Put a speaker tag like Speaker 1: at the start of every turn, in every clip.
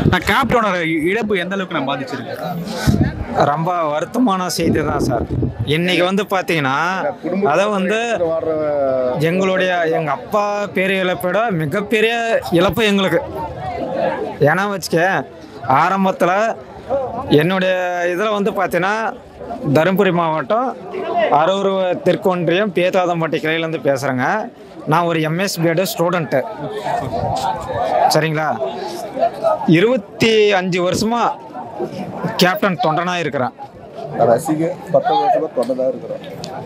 Speaker 1: நான் கேப்டனோட இழப்பு எந்த அளவுக்கு நான் பாதிச்சிருக்கு
Speaker 2: ரொம்ப வருத்தமான செய்தி தான் சார் இன்னைக்கு வந்து பார்த்தீங்கன்னா அதை வந்து எங்களுடைய எங்கள் அப்பா பேர் இழப்போட மிகப்பெரிய இழப்பு எங்களுக்கு ஏன்னா வச்சுக்க ஆரம்பத்தில் என்னுடைய இதில் வந்து பார்த்தீங்கன்னா தருமபுரி மாவட்டம் அரூர் தெற்கொன்றியம் பேத்தாதம்பட்டி கிளையிலேருந்து பேசுகிறேங்க நான் ஒரு எம்எஸ் பிஎட் ஸ்டூடெண்ட்டு சரிங்களா இருபத்தி அஞ்சு வருஷமா கேப்டன் தொண்டனாக இருக்கிறேன்
Speaker 3: ரசிகர் பத்தொன்பது வருஷமா தொண்டதாக இருக்கிறோம்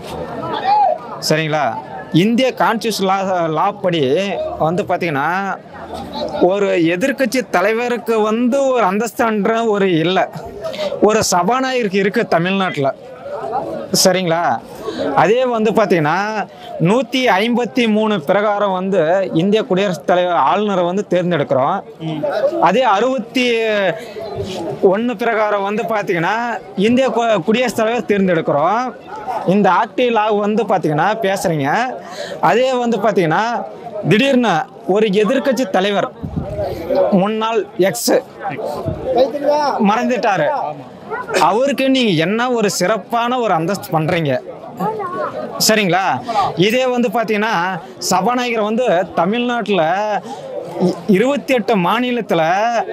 Speaker 2: சரிங்களா இந்திய கான்ஸ்டியூஷன் லா லா படி வந்து பார்த்தீங்கன்னா ஒரு எதிர்க்கட்சி தலைவருக்கு வந்து ஒரு அந்தஸ்தான்ற ஒரு இல்லை ஒரு சபாநாயகருக்கு இருக்கு தமிழ்நாட்டில் சரிங்களா அதே வந்து பார்த்தீங்கன்னா நூற்றி ஐம்பத்தி மூணு பிரகாரம் வந்து இந்திய குடியரசுத் தலைவர் ஆளுநரை வந்து தேர்ந்தெடுக்கிறோம் அதே அறுபத்தி ஒன்று பிரகாரம் வந்து பார்த்தீங்கன்னா இந்திய கு- குடியரசுத் தலைவர் தேர்ந்தெடுக்கிறோம் இந்த ஆக்டிவ் லா வந்து பார்த்தீங்கன்னா பேசுகிறீங்க அதே வந்து பார்த்தீங்கன்னா திடீர்னு ஒரு எதிர்க்கட்சி தலைவர் முன்னாள் எக்ஸ் மறந்துட்டாரு அவருக்கு நீங்க என்ன ஒரு சிறப்பான ஒரு அந்தஸ்து பண்றீங்க சரிங்களா இதே வந்து பார்த்தீங்கன்னா சபாநாயகர் வந்து தமிழ்நாட்டில் இருபத்தி எட்டு மாநிலத்தில்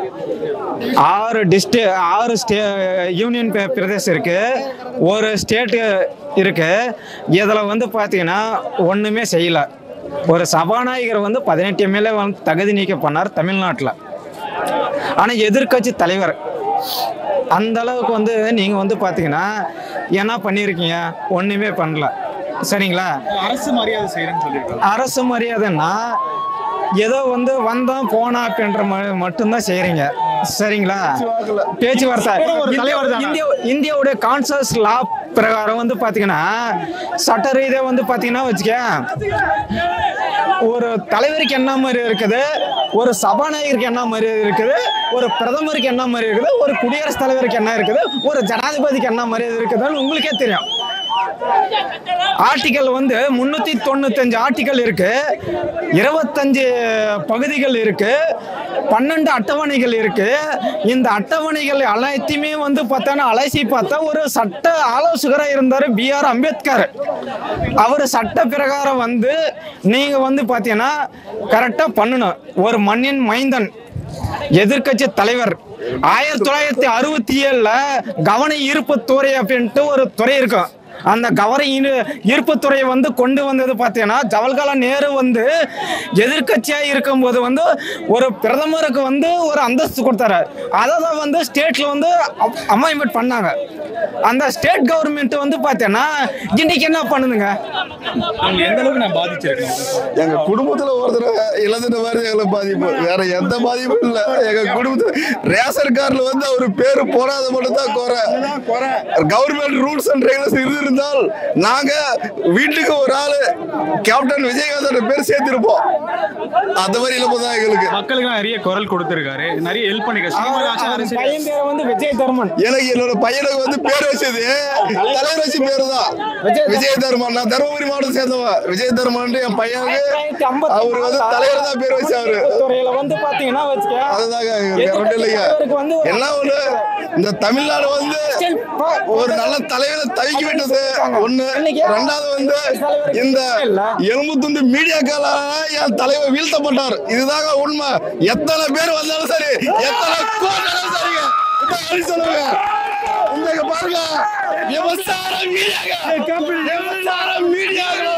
Speaker 2: ஆறு டிஸ்ட்ரி ஆறு ஸ்டே யூனியன் பே- பிரதேசம் இருக்கு ஒரு ஸ்டேட்டு இருக்கு இதில் வந்து பார்த்தீங்கன்னா ஒன்றுமே செய்யல ஒரு சபாநாயகர் வந்து பதினெட்டு எம்எல்ஏ வந்து தகுதி நீக்கம் பண்ணார் தமிழ்நாட்டில் ஆனால் எதிர்க்கட்சி தலைவர் அந்த அளவுக்கு வந்து நீங்கள் வந்து பார்த்தீங்கன்னா என்ன பண்ணியிருக்கீங்க ஒன்றுமே பண்ணல சரிங்களா
Speaker 1: அரசு மரியாதை செய்யறேன்னு சொல்லியிருக்காங்க
Speaker 2: அரசு மரியாதைன்னா ஏதோ வந்து வந்தோம் போனா அப்படின்ற ம- மட்டும்தான் செய்கிறீங்க சரிங்களா பேச்சுவார்த்தை
Speaker 1: ஒரு தலைவர் தானே.
Speaker 2: இந்தியா இந்தியாவுடைய கான்சஸ் லா பிரகாரம் வந்து பார்த்தீங்கன்னா சட்ட ரீதியாக வந்து பார்த்தீங்கன்னா வச்சுக்க ஒரு தலைவருக்கு என்ன மாதிரி இருக்குது ஒரு சபாநாயகருக்கு என்ன மாதிரி இருக்குது ஒரு பிரதமருக்கு என்ன மாதிரி இருக்குது ஒரு குடியரசுத் தலைவருக்கு என்ன இருக்குது ஒரு ஜனாதிபதிக்கு என்ன மாதிரி இருக்குதுன்னு உங்களுக்கே தெரியும் ஆர்டிக்கல் வந்து முன்னூத்தி தொண்ணூத்தஞ்சு ஆர்டிக்கல் இருக்கு இருபத்தஞ்சு பகுதிகள் இருக்கு பன்னெண்டு அட்டவணைகள் இருக்கு இந்த அட்டவணைகள் அனைத்தையுமே வந்து பார்த்தோன்னா அலசி பார்த்தா ஒரு சட்ட ஆலோசகராக இருந்தார் பி ஆர் அம்பேத்கர் அவர் சட்ட பிரகாரம் வந்து நீங்க வந்து பார்த்தீங்கன்னா கரெக்டாக பண்ணணும் ஒரு மண்ணின் மைந்தன் எதிர்க்கட்சி தலைவர் ஆயிரத்தி தொள்ளாயிரத்தி அறுபத்தி ஏழுல கவன ஈர்ப்பு துறை அப்படின்ட்டு ஒரு துறை இருக்கும் அந்த கவன ஈரு- ஈர்ப்புத்துறையை வந்து கொண்டு வந்தது பார்த்தீங்கன்னா ஜவஹர்லால் நேரு வந்து எதிர்க்கட்சியா இருக்கும்போது வந்து ஒரு பிரதமருக்கு வந்து ஒரு அந்தஸ்து கொடுத்தாரு அதை தான் வந்து ஸ்டேட்ல வந்து அமெண்ட்மெண்ட் பண்ணாங்க அந்த ஸ்டேட் கவர்மெண்ட் வந்து பார்த்தீங்கன்னா இன்னைக்கு என்ன பண்ணுதுங்க
Speaker 1: அவங்க எந்த அளவுக்கு நான் பாதிச்சிருக்கேன்
Speaker 3: எங்க குடும்பத்துல ஒருத்தர் இழந்துட்ட மாதிரி எங்களுக்கு பாதிப்பு வேற எந்த பாதிப்பும் இல்ல எங்க குடும்பத்துல ரேஷன் கார்டுல வந்து அவர் பேரு போடாத மட்டும் தான் குறை கவர்மெண்ட் ரூல்ஸ் அண்ட் ரெகுலேஷன் இருந்திருந்தால் நாங்க வீட்டுக்கு ஒரு ஆளு கேப்டன் விஜயகாந்தோட பேர் சேர்த்திருப்போம் அந்த மாதிரி இழப்பு தான் எங்களுக்கு
Speaker 1: மக்களுக்கு நிறைய குரல் கொடுத்திருக்காரு நிறைய ஹெல்ப் பண்ணிருக்காரு சீமான் ஆட்சி அரசு
Speaker 2: பையன் பேர் வந்து விஜய் தர்மன்
Speaker 3: எனக்கு என்னோட பையனுக்கு வந்து பேர் வச்சது தலைவர் வச்சு பேரு தான் விஜய் தர்மன் நான் தருமபுரி மாவட்டம் சேர்ந்தவன் விஜய் தர்மன் என் பையனுக்கு அவர் வந்து தலைவர் தான் பேர் வச்சாரு
Speaker 2: துறையில வந்து பாத்தீங்கன்னா வச்சுக்க
Speaker 3: அதுதாங்க எங்களுக்கு ரெண்டு இல்லைங்க என்ன ஒண்ணு இந்த தமிழ்நாடு வந்து ஒரு நல்ல தலைவரை தவிக்க விட்டது ஒண்ணு ரெண்டாவது வந்து இந்த எலும்பு துண்டு மீடியாக்கால என் தலைவர் வீழ்த்தப்பட்டார் இதுதாங்க உண்மை எத்தனை பேர் வந்தாலும் சரி எத்தனை கோட்டாலும் சரிங்க இந்த வழி சொல்லுங்க இந்த இங்க பாருங்க விவசார மீடியாங்க விவசார மீடியாங்க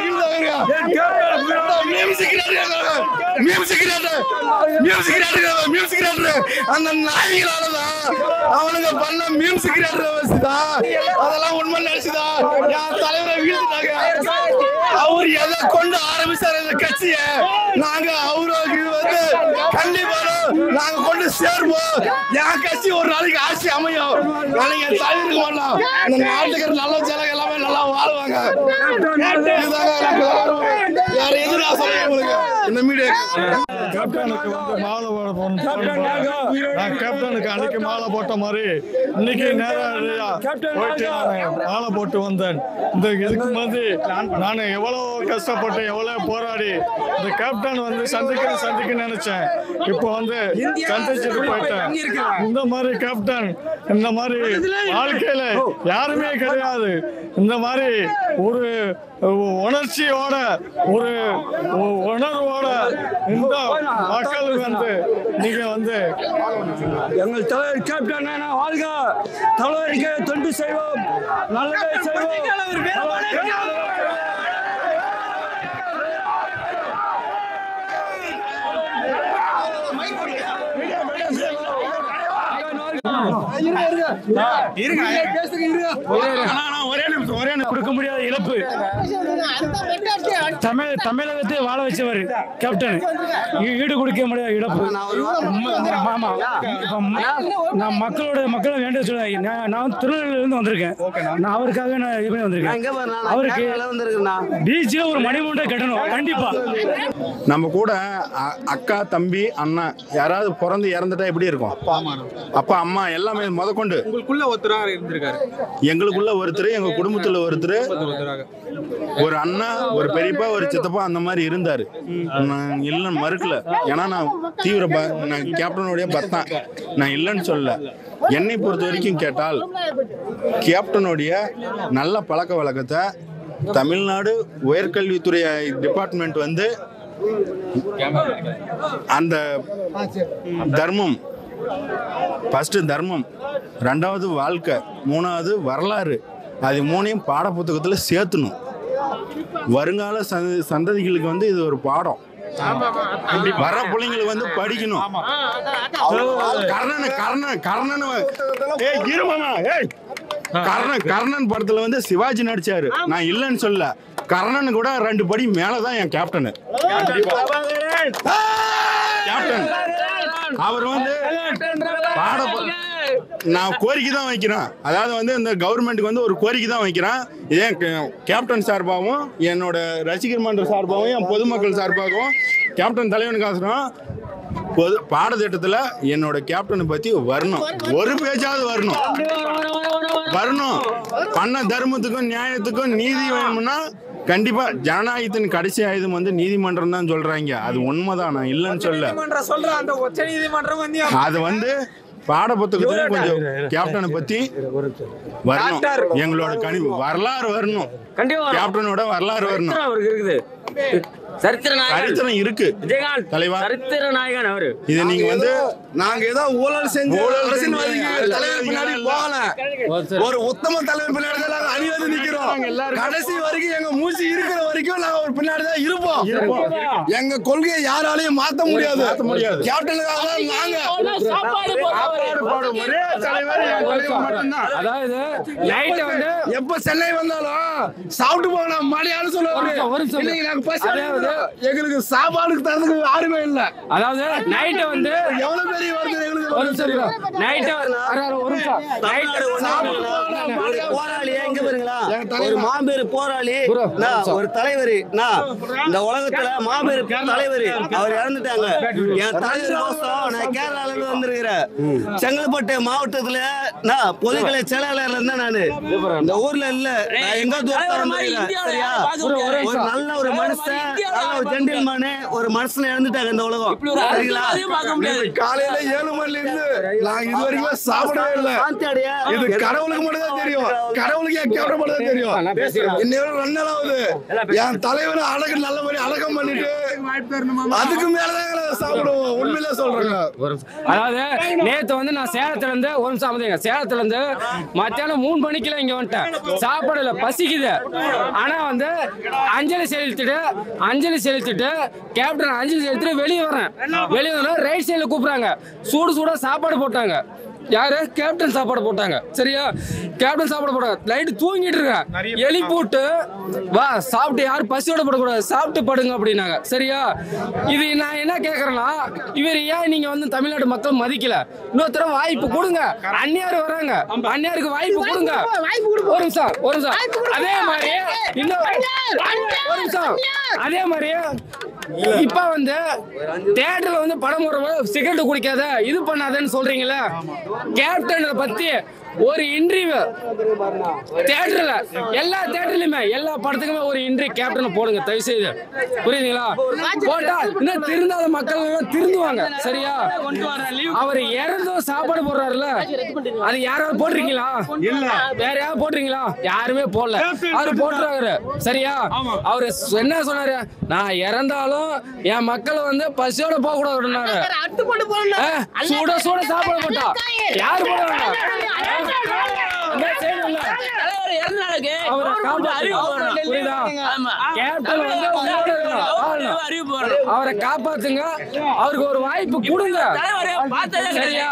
Speaker 3: அந்த நாய்களாலதான் அவனுங்க பண்ண மியூசிக் வச்சுதான் அதெல்லாம் உண்மை நினைச்சுதான் என் தலைவரை வீழ்த்திட்டாங்க அவர் எதை கொண்டு ஆரம்பிச்சாரு இந்த கட்சிய நாங்க அவருக்கு வந்து கண்டிப்பா நாங்க கொண்டு சேர்ப்போம் என் கட்சி ஒரு நாளைக்கு ஆட்சி அமையும் நாளைக்கு என் தலைவருக்கு பண்ணலாம் இந்த நாட்டுக்கு நல்ல ஜனங்க எல்லாமே நல்லா வாழ்வாங்க இதுதாங்க எனக்கு வேற எதுவும் வேற எதுவும் நான் சொல்ல உங்களுக்கு இந்த மீடியா
Speaker 4: கேப்டனுக்கு வந்து மாலை போட போகணும் நான் கேப்டனுக்கு அன்னைக்கு மாலை போட்ட மாதிரி இன்னைக்கு நேரடியா போயிட்டு நான் மாலை போட்டு வந்தேன் இந்த இதுக்கு வந்து நான் எவ்வளோ கஷ்டப்பட்டு எவ்வளோ போராடி இந்த கேப்டன் வந்து சந்திக்கணும் சந்திக்க நினைச்சேன் இப்போ வந்து சந்திச்சுட்டு போயிட்டேன் இந்த மாதிரி கேப்டன் இந்த மாதிரி வாழ்க்கையில யாருமே கிடையாது இந்த மாதிரி ஒரு உணர்ச்சியோட ஒரு உ- உணர்வோட இந்த மக்கள் வந்து நீங்க வந்து
Speaker 5: எங்கள் தலைவர் கேப்டன் அண்ணா வாழ்க தலைவருக்கு தொண்டு செய்வோம் நல்லதை செய்வோம்
Speaker 1: இருங்க அண்ணா, அண்ணா, ஒரே நிமிஷம் ஒரே நிமிஷம்
Speaker 6: கொடுக்க முடியாத இழப்பு தமிழ் தமிழகத்தை வாழ வச்சவர் கேப்டன் ஈ- ஈடு கொடுக்க முடியாத இழப்பு ம- ஆமா இப்ப ம- நான் மக்களோட மக்களை வேண்டிய சொல்லுவேன் நான் நான் வந்து திருநெல்வேலியில இருந்து வந்திருக்கேன் நான் அவருக்காக நான் இது பண்ணி வந்திருக்கேன் அவருக்கு பீச்சில் ஒரு மணிமண்டை கட்டணும் கண்டிப்பா
Speaker 7: நம்ம கூட அ- அக்கா தம்பி அண்ணன் யாராவது பிறந்து இறந்துட்டா எப்படி இருக்கும் அப்பா அம்மா எல்லாமே முதற்கொண்டு
Speaker 1: உங்களுக்குள்ள ஒருத்தராக இருந்திருக்காரு
Speaker 7: எங்களுக்குள்ள ஒருத்தர் எங்க குடும்பத்துல ஒருத்தர்
Speaker 1: ஒருத்தராக
Speaker 7: ஒரு அண்ணா ஒரு பெரியப்பா ஒரு சித்தப்பா அந்த மாதிரி இருந்தாரு நான் இல்லைன்னு மறுக்கல ஏன்னா நான் தீவிர ப- நான் கேப்டனுடைய பத்தான் நான் இல்லைன்னு சொல்லல என்னை பொறுத்த வரைக்கும் கேட்டால் கேப்டனுடைய நல்ல பழக்க வழக்கத்தை தமிழ்நாடு உயர்கல்வித்துறை டிபார்ட்மெண்ட் வந்து அந்த தர்மம் ஃபர்ஸ்ட் தர்மம் ரெண்டாவது வாழ்க்கை மூணாவது வரலாறு அது மூணையும் பாடப்புத்தகத்தில் சேர்த்தணும் வருங்கால சந்த சந்ததிகளுக்கு வந்து இது ஒரு பாடம் வர பிள்ளைங்களுக்கு வந்து படிக்கணும் கர்ணன் கர்ணன் கர்ணன் ஏய் இருமாமா ஏய் கர்ணன் கர்ணன் படத்துல வந்து சிவாஜி நடிச்சாரு நான் இல்லைன்னு சொல்ல கர்ணன் கூட ரெண்டு படி மேலதான் என் கேப்டன் கேப்டன் அவர் வந்து பாட நான் கோரிக்கை தான் வைக்கிறேன் அதாவது வந்து இந்த கவர்மெண்ட்டுக்கு வந்து ஒரு கோரிக்கை தான் வைக்கிறேன் இதே கே- கேப்டன் சார்பாகவும் என்னோட ரசிகர் மன்ற சார்பாகவும் என் பொதுமக்கள் சார்பாகவும் கேப்டன் தலைவனுக்காசரம் பொது பாடத்திட்டத்தில் என்னோட கேப்டனை பற்றி வரணும் ஒரு பேச்சாவது வரணும் வரணும் பண்ண தர்மத்துக்கும் நியாயத்துக்கும் நீதி வேணும்னா கண்டிப்பா ஜனநாயகத்தின் கடைசி ஆயுதம் வந்து நீதிமன்றம் தான் சொல்றாங்க அது உண்மைதான் நான் இல்லைன்னு சொல்ல
Speaker 2: சொல்ற அந்த உச்ச நீதிமன்றம் வந்து
Speaker 7: அது வந்து பாட புத்தகத்துல கொஞ்சம் கேப்டனை பத்தி வரணும் எங்களோட கனி வரலாறு வரணும்
Speaker 8: கண்டிப்பா வரும்.
Speaker 7: கேப்டனோட வரலாறு வரணும்
Speaker 8: சரித்திரம் அவருக்கு இருக்குது சரித்திர நாயகன்
Speaker 7: சரித்திரம் இருக்கு
Speaker 8: விஜயகாந்த்
Speaker 7: தலைவா.
Speaker 8: சரித்திர நாயகன் அவரு
Speaker 7: இது நீங்க வந்து
Speaker 3: நாங்க ஏதோ ஊழல் செஞ்சு
Speaker 7: ஊழல்
Speaker 3: அரசியல்வாதிக்கு
Speaker 7: செஞ்சு
Speaker 3: தலைவர் பின்னாடி போகல ஒரு உத்தம தலைவர் பின்னாடி தான் நாங்க அணிவது நிக்கிறோம் கடைசி வரைக்கும் எங்க மூச்சு இருக்கிற வரைக்கும் நாங்க ஒரு பின்னாடி தான் இருப்போம் எங்க கொள்கையை யாராலையும் மாத்த முடியாது
Speaker 7: மாத்த முடியாது.
Speaker 3: கேப்டனுக்காக தான் நாங்க
Speaker 7: சாப்பாடு போடும் ஒரே தலைவர் என் தலைவர் மட்டும்தான்
Speaker 6: அதாவது நைட்டு வந்து
Speaker 3: எப்ப சென்னை வந்தாலும் சாப்பிட்டு போகலாம் மழையானு சொல்லுவாங்க
Speaker 6: ஒரு நிமிஷம்.
Speaker 3: இல்லைங்க நாங்க பசி
Speaker 6: அதாவது-
Speaker 3: எங்களுக்கு சாப்பாடுக்கு தரதுக்கு யாருமே இல்ல
Speaker 6: அதாவது நைட்டு வந்து
Speaker 3: எவ்வளவு பெரிய வருது எங்களுக்கு
Speaker 6: ஒரு நிமிஷம் bro. நைட்டு ஒரு நிமிஷம்
Speaker 5: தமிழ்நாடு ஒண்ணு ஒரு போராளி எங்க பாருங்களா ஒரு மாபெரும் போராளி நான் ஒரு தலைவர் நான் இந்த உலகத்துல மாபெரும் தலைவர் அவர் இறந்துட்டாங்க என் தலைவர் கோசம் நான் கேரளால இருந்து வந்திருக்கிறேன் செங்கல்பட்டு மாவட்டத்துல நான் பொதுக்கலை செயலாளர் இருந்தேன் நானு இந்த ஊர்ல இல்ல நான் எங்க தூரத்துல வந்திருக்கிறேன் சரியா ஒரு நல்ல ஒரு மனுஷன் நல்ல ஒரு ஜென்டில்மேனு ஒரு மனுஷனை இறந்துட்டாங்க இந்த உலகம் சரிங்களா
Speaker 3: காலையில ஏழு மணில இருந்து நாங்க இது வரைக்கும் சாப்பிடவே இல்ல
Speaker 5: சாந்தி அடைய
Speaker 3: இது கடவுளுக்கு மட்டும் தான் தெரியும் கடவுளுக்கு என் கேப்டன் மட்டும் தான் தெரியும் இன்னும் ரெண்டு நாள் ஆகுது என் தலைவரை அடக்கு நல்லபடி அடக்கம் பண்ணிட்டு அதுக்கு மேலதான் எங்களை சாப்பிடுவோம் உண்மையிலே சொல்றேங்க
Speaker 6: அதாவது நேத்து வந்து நான் சேலத்துல இருந்து ஒரு நிமிஷம் அமைதிங்க சேலத்துல இருந்து மத்தியானம் மூணு மணிக்கெல்லாம் இங்க வந்துட்டேன் சாப்பாடுல பசிக்குது ஆனா வந்து அஞ்சலி செலுத்திட்டு அஞ்சலி செலுத்திட்டு கேப்டன் அஞ்சலி செலுத்திட்டு வெளியே வரேன் வெளியே வர ரைட் சைடுல கூப்பிடுறாங்க சூடு சூடா சாப்பாடு போட்டாங்க
Speaker 9: யாரு கேப்டன் சாப்பாடு போட்டாங்க சரியா கேப்டன் சாப்பாடு போட்டாங்க நைட்டு தூங்கிட்டு இருக்கேன் எலி போட்டு வா சாப்பிட்டு யாரும் பசியோட படக்கூடாது சாப்பிட்டு படுங்க அப்படின்னாங்க சரியா இது நான் என்ன கேட்கறேன்னா இவர் ஏன் நீங்க வந்து தமிழ்நாடு மக்கள் மதிக்கல இன்னொரு தடவை வாய்ப்பு கொடுங்க அந்நியார் வராங்க அந்நியாருக்கு வாய்ப்பு கொடுங்க ஒரு நிமிஷம் ஒரு நிமிஷம் அதே மாதிரி இன்னும் ஒரு நிமிஷம் அதே மாதிரி இப்ப வந்து தியேட்டர்ல வந்து படம் போடுறவங்க சிகரெட் குடிக்காத இது பண்ணாதன்னு சொல்றீங்களா கேப்டனை பத்தி ஒரு இன்டர்வியூ தியேட்டர்ல எல்லா தியேட்டர்லயுமே எல்லா படத்துக்குமே ஒரு இன்டர்வியூ கேப்டனை போடுங்க தயவு செய்து புரியுதுங்களா போட்டா இன்னும் திருந்தாத மக்கள் எல்லாம் திருந்துவாங்க சரியா அவர் இறந்தும் சாப்பாடு போடுறாருல அது யாராவது போட்டிருக்கீங்களா இல்ல வேற யாராவது போட்டிருக்கீங்களா யாருமே போடல அவரு போட்டுறாரு சரியா அவரு என்ன சொன்னாரு நான் இறந்தாலும் என் மக்களை வந்து பசியோட போக கூடாதுன்னாரு சூட சூட சாப்பாடு போட்டா யாரு போடுவாங்க அதான் செய்யணும்ல. அவரை காப்பாத்துங்க. புரியுதா? கேப்டன் வந்து உங்களோட இருக்கணும். வாழணும். அவரை காப்பாத்துங்க அவருக்கு ஒரு வாய்ப்பு கொடுங்க சரியா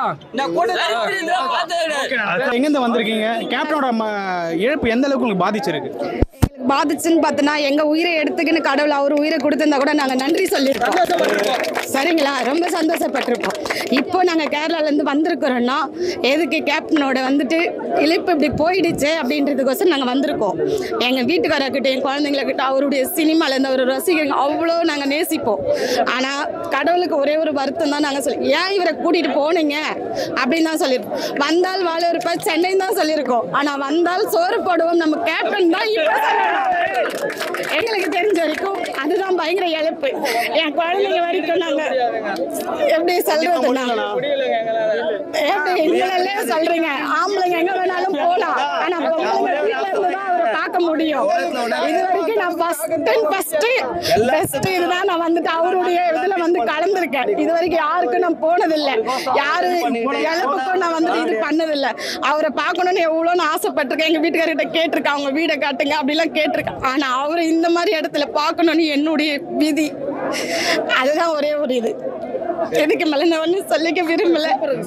Speaker 1: எங்கேருந்து வந்திருக்கீங்க கேப்டனோட ம- இழப்பு எந்த அளவுக்கு உங்களுக்கு பாதிச்சிருக்கு
Speaker 10: பாதிச்சுன்னு பார்த்தோன்னா எங்க உயிரை எடுத்துக்கின்னு கடவுள் அவர் உயிரை கொடுத்திருந்தா கூட நாங்க நன்றி சொல்லியிருப்போம் சரிங்களா ரொம்ப சந்தோஷப்பட்டிருப்போம் இப்போ நாங்க கேரளால இருந்து வந்திருக்கிறோம்னா எதுக்கு கேப்டனோட வந்துட்டு இழிப்பு இப்படி போயிடுச்சு அப்படின்றதுக்கோசரம் நாங்க வந்திருக்கோம் எங்க வீட்டுக்காரர்கிட்ட என் குழந்தைங்கக்கிட்ட அவருடைய சினிமால இருந்து அவர் ரசிகங்க அவ்வளோ நாங்க நேசிப்போம் ஆனா கடவுளுக்கு ஒரே ஒரு வருத்தம் தான் நாங்க சொல்லி ஏன் இவரை கூட்டிட்டு போனீங்க அப்படின்னு தான் சொல்லியிருக்கோம் வந்தால் வாழ இருப்ப சென்னை தான் சொல்லியிருக்கோம் ஆனா வந்தால் சோறு போடுவோம் நம்ம கேப்டன் தான் இப்ப சொல்லணும். எங்களுக்கு தெரிஞ்ச வரைக்கும் அதுதான் பயங்கர இழப்பு என் குழந்தைங்க வரைக்கும் நாங்க எப்படி சொல்றதுன்னா எப்படி எங்களே சொல்றீங்க ஆம்பளைங்க எங்க வேணாலும் போலாம் ஆனா பொம்பளைங்க வீட்டுல இருந்து தான் அவரை பார்க்க முடியும் இது வரைக்கும் நான் ஃபர்ஸ்ட் ஃபர்ஸ்ட் பெஸ்ட் இதுதான் நான் வந்துட்டு அவருடைய இதுல வந்து கலந்துருக்கேன் இது வரைக்கும் யாருக்கும் நான் போனதில்லை யாரு இழப்புக்கும் நான் வந்துட்டு இது பண்ணதில்லை அவரை பார்க்கணும்னு எவ்வளோ நான் ஆசைப்பட்டிருக்கேன் எங்க வீட்டுக்காரர்கிட்ட கேட்டிருக்கேன் அவங்க வீடை காட்டுங்க அப்படிலாம் கேட்டிருக்கேன் ஆனா அவரை இந்த மாதிரி இடத்துல பார்க்கணும்னு என்னுடைய விதி அதுதான் ஒரே ஒரு இது எதுக்கு மேல நான் ஒன்றும் சொல்லிக்க விரும்பல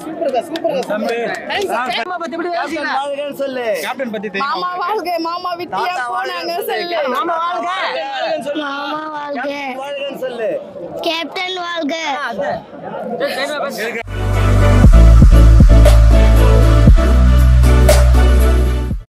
Speaker 5: சொல்லு
Speaker 1: கேப்டன் பத்தி
Speaker 10: மாமா வாழ்க மாமா விட்டியா போனாங்க சொல்லு மாமா வாழ்க மாமா வாழ்க
Speaker 5: வாழ்கன்னு சொல்லு
Speaker 10: கேப்டன் வாழ்க